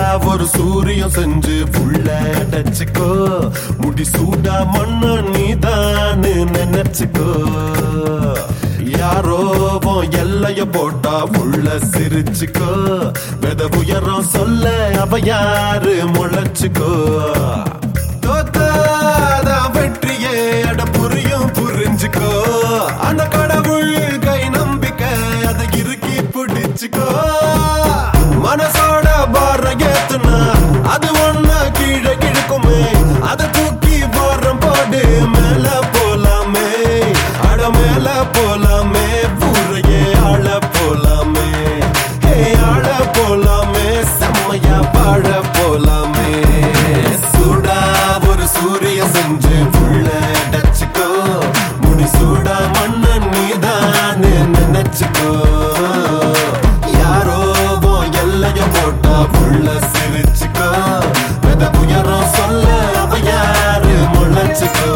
ஒரு சூரியம் செஞ்சு புள்ள அடைச்சுக்கோ முடி சூடா மண்ண நீதான் நினைச்சுக்கோ யாரோ உன் எல்லைய போட்டா உள்ள சிரிச்சுக்கோ வெத உயரம் சொல்ல அவ யாரு முளைச்சுக்கோ தோத்தாதான் வெற்றியே அட புரியும் புரிஞ்சுக்கோ அந்த கடவுள் கை நம்பிக்கை அதை இறுக்கி பிடிச்சுக்கோ மனசோட பார ஏத்துனா அது ஒண்ணு கீழே கிழக்குமே அதை தூக்கி வாரம் போடு மேல போலாமே அட மேல போலாமே பூரையே ஆள போலாமே ஹே ஆள போலாமே செம்மையா வாழ போலாமே சூடா ஒரு சூரிய செஞ்சு புள்ள டச்சுக்கோ முடி சூடா மண்ண நீதான் நினைச்சுக்கோ யாரோ உன் எல்லைய போட்டா புள்ள சிரிச்சுக்கோ வெத உயரம் சொல்ல அவ யாரு முளைச்சுக்கோ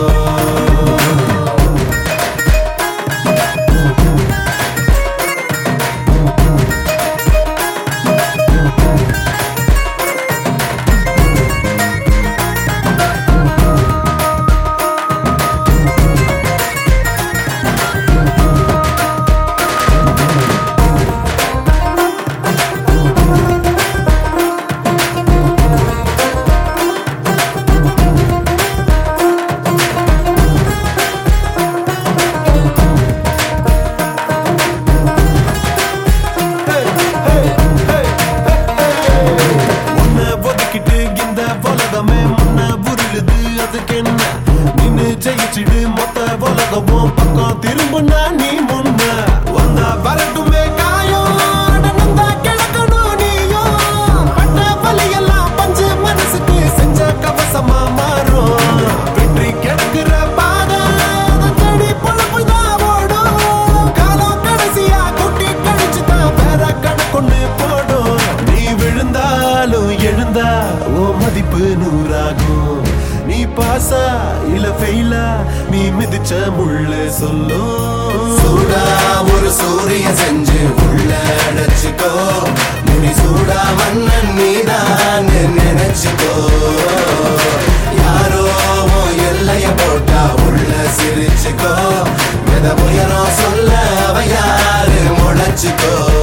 உன்னை ஒதுக்கிட்டு இந்த உலகமே முன்ன உருளுது அதுக்கு என்ன நின்னு ஜெயிச்சிடு மொத்த உலகமும் பக்கம் திரும்புனா நீ முன்ன வந்தா வரட்டுமே காயம் நடந்தா கிடக்கணும் நீயும் பட்ட வலியெல்லாம் பஞ்சு மனசுக்கு செஞ்ச கவசமா மாறும் வெற்றி கிடக்குற பாதை அதை தேடி பொழப்பு தான் ஓடும் காலம் கடைசியா குட்டி கழிச்சு தான் வேற கணக்கொண்டு போடும் நீ விழுந்தாலும் எழுந்தா ஓ மதிப்பு நூறாகும் நீ பாசா இல்ல ஃபெயிலா நீ மிதிச்ச முள்ள சொல்லும் சூடா ஒரு சூரிய செஞ்சு உள்ள அடைச்சுக்கோ முடி சூடா மன்னன் நீதான் நினைச்சுக்கோ யாரோ உன் எல்லைய போட்டா உள்ள சிரிச்சுக்கோ வித உயரம் சொல்ல அவ யாரு முளைச்சுக்கோ